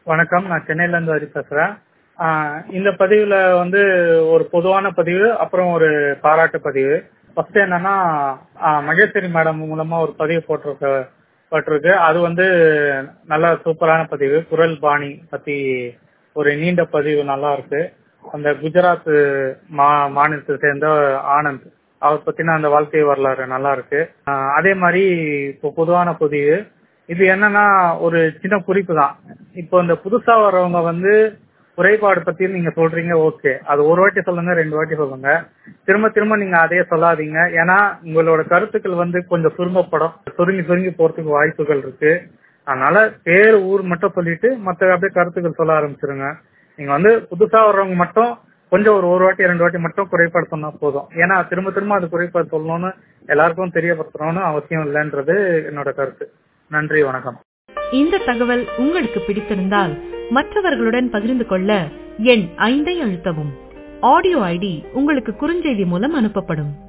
வணக்கம் நான் சென்னையில இருந்து ஹரி பேசுறேன் ஆஹ் இந்த பதிவுல வந்து ஒரு பொதுவான பதிவு அப்புறம் ஒரு பாராட்டு பதிவு ஃபர்ஸ்ட் என்னன்னா ஆஹ் மகேஸ்வரி மேடம் மூலமா ஒரு பதிவு போட்டிருக்க போட்டிருக்கு அது வந்து நல்ல சூப்பரான பதிவு குரல் பாணி பத்தி ஒரு நீண்ட பதிவு நல்லா இருக்கு அந்த குஜராத் மா மாநிலத்தை சேர்ந்த ஆனந்த் அவர் பத்தின அந்த வாழ்க்கை வரலாறு நல்லா இருக்கு ஆஹ் அதே மாதிரி இப்போ பொதுவான பதிவு இது என்னன்னா ஒரு சின்ன குறிப்பு தான் இப்போ இந்த புதுசா வர்றவங்க வந்து குறைபாடு பத்தி நீங்க சொல்றீங்க ஓகே அது ஒரு வாட்டி சொல்லுங்க ரெண்டு வாட்டி சொல்லுங்க திரும்ப திரும்ப நீங்க அதே சொல்லாதீங்க ஏன்னா உங்களோட கருத்துக்கள் வந்து கொஞ்சம் சுருங்கப்படும் சுருங்கி சுருங்கி போறதுக்கு வாய்ப்புகள் இருக்கு அதனால பேர் ஊர் மட்டும் சொல்லிட்டு மத்த அப்படியே கருத்துக்கள் சொல்ல ஆரம்பிச்சிருங்க நீங்க வந்து புதுசா வர்றவங்க மட்டும் கொஞ்சம் ஒரு ஒரு வாட்டி ரெண்டு வாட்டி மட்டும் குறைபாடு சொன்னா போதும் ஏன்னா திரும்ப திரும்ப அது குறைபாடு சொல்லணும்னு எல்லாருக்கும் தெரியப்படுத்தணும்னு அவசியம் இல்லைன்றது என்னோட கருத்து நன்றி வணக்கம் இந்த தகவல் உங்களுக்கு பிடித்திருந்தால் மற்றவர்களுடன் பகிர்ந்து கொள்ள எண் ஐந்தை அழுத்தவும் ஆடியோ ஐடி உங்களுக்கு குறுஞ்செய்தி மூலம் அனுப்பப்படும்